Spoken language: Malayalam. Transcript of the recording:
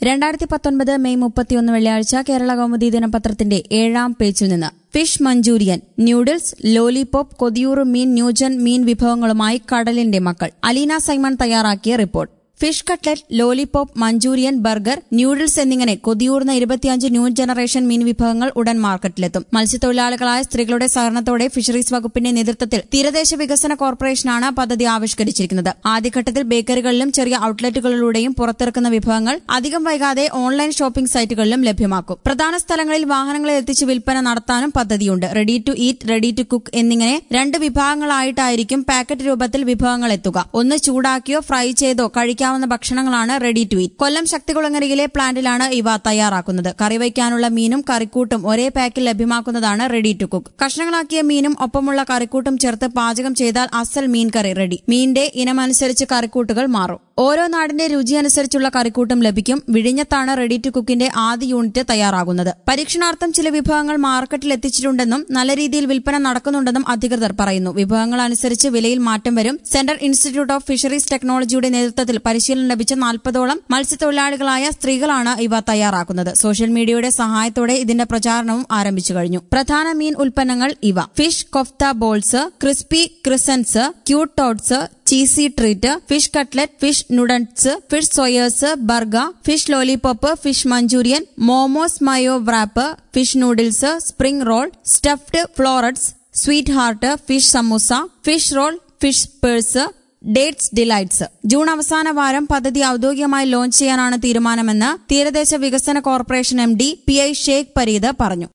രണ്ടായിരത്തി പത്തൊൻപത് മെയ് മുപ്പത്തിയൊന്ന് വെള്ളിയാഴ്ച കേരള കൗമുദി ദിനപത്രത്തിന്റെ ഏഴാം പേജിൽ നിന്ന് ഫിഷ് മഞ്ചൂരിയൻ ന്യൂഡിൽസ് ലോലിപോപ്പ് കൊതിയൂറ് മീൻ ന്യൂജൻ മീൻ വിഭവങ്ങളുമായി കടലിന്റെ മക്കൾ അലീന സൈമൺ തയ്യാറാക്കിയ report fish cutlet lollipop manchurian burger noodles എന്നിങ്ങനെ കൊതിയൂർന്ന ഇരുപത്തിയഞ്ച് ന്യൂ ജനറേഷൻ മീൻ വിഭവങ്ങൾ ഉടൻ മാർക്കറ്റിലെത്തും മത്സ്യത്തൊഴിലാളികളായ സ്ത്രീകളുടെ സഹകരണത്തോടെ ഫിഷറീസ് വകുപ്പിന്റെ നേതൃത്വത്തിൽ തീരദേശ വികസന കോർപ്പറേഷനാണ് പദ്ധതി ആവിഷ്കരിച്ചിരിക്കുന്നത് ആദ്യഘട്ടത്തിൽ ബേക്കറികളിലും ചെറിയ ഔട്ട്ലെറ്റുകളിലൂടെയും പുറത്തിറക്കുന്ന വിഭവങ്ങൾ അധികം വൈകാതെ ഓൺലൈൻ ഷോപ്പിംഗ് സൈറ്റുകളിലും ലഭ്യമാക്കും പ്രധാന സ്ഥലങ്ങളിൽ വാഹനങ്ങളിൽ എത്തിച്ച് വിൽപ്പന നടത്താനും പദ്ധതിയുണ്ട് ready to eat ready to cook എന്നിങ്ങനെ രണ്ട് വിഭാഗങ്ങളായിട്ടായിരിക്കും പാക്കറ്റ് രൂപത്തിൽ വിഭവങ്ങൾ എത്തുക ഒന്ന് ചൂടാക്കിയോ ഫ്രൈ ചെയ്തോ കഴിക്കാവുന്ന ഭക്ഷണങ്ങളാണ് റെഡി ടു ഈറ്റ് കൊല്ലം ശക്തികുളങ്ങരയിലെ പ്ലാന്റിലാണ് ഇവ തയ്യാറാക്കുന്നത് കറി വയ്ക്കാനുള്ള മീനും കറിക്കൂട്ടും ഒരേ പാക്കിൽ ലഭ്യമാക്കുന്നതാണ് റെഡി ടു കുക്ക് കഷ്ണങ്ങളാക്കിയ മീനും ഒപ്പമുള്ള കറിക്കൂട്ടും ചേർത്ത് പാചകം ചെയ്താൽ അസൽ മീൻ കറി റെഡി മീനിന്റെ ഇനമനുസരിച്ച് കറിക്കൂട്ടുകൾ മാറും ഓരോ നാടിന്റെ രുചി അനുസരിച്ചുള്ള കറിക്കൂട്ടും ലഭിക്കും വിഴിഞ്ഞത്താണ് റെഡി ടു കുക്കിന്റെ ആദ്യ യൂണിറ്റ് തയ്യാറാകുന്നത് പരീക്ഷണാർത്ഥം ചില വിഭവങ്ങൾ മാർക്കറ്റിൽ എത്തിച്ചിട്ടുണ്ടെന്നും നല്ല രീതിയിൽ വിൽപ്പന നടക്കുന്നുണ്ടെന്നും അധികൃതർ പറയുന്നു വിഭവങ്ങൾ അനുസരിച്ച് വിലയിൽ മാറ്റം വരും സെൻട്രൽ ഇൻസ്റ്റിറ്റ്യൂട്ട് ഓഫ് ഫിഷറീസ് ടെക്നോളജിയുടെ നേതൃത്വത്തിൽ പരിശീലനം ലഭിച്ച നാൽപ്പതോളം മത്സ്യത്തൊഴിലാളികളായ സ്ത്രീകളാണ് ഇവ തയ്യാറാക്കുന്നത് സോഷ്യൽ മീഡിയയുടെ സഹായത്തോടെ ഇതിന്റെ പ്രചാരണവും ആരംഭിച്ചു കഴിഞ്ഞു പ്രധാന മീൻ ഉൽപ്പന്നങ്ങൾ ഇവ fish kofta balls crispy crescents cute tots cheesy treat fish cutlet fish nuggets fish സോയേഴ്സ് burger fish lollipop fish manchurian momos mayo wrap fish noodles spring roll stuffed florets sweet heart fish samosa fish roll fish purse dates delights June അവസാന വാരം പദ്ധതി ഔദ്യോഗികമായി ലോഞ്ച് ചെയ്യാനാണ് തീരുമാനമെന്ന് തീരദേശ വികസന corporation M D P I Shaikh Pareed പറഞ്ഞു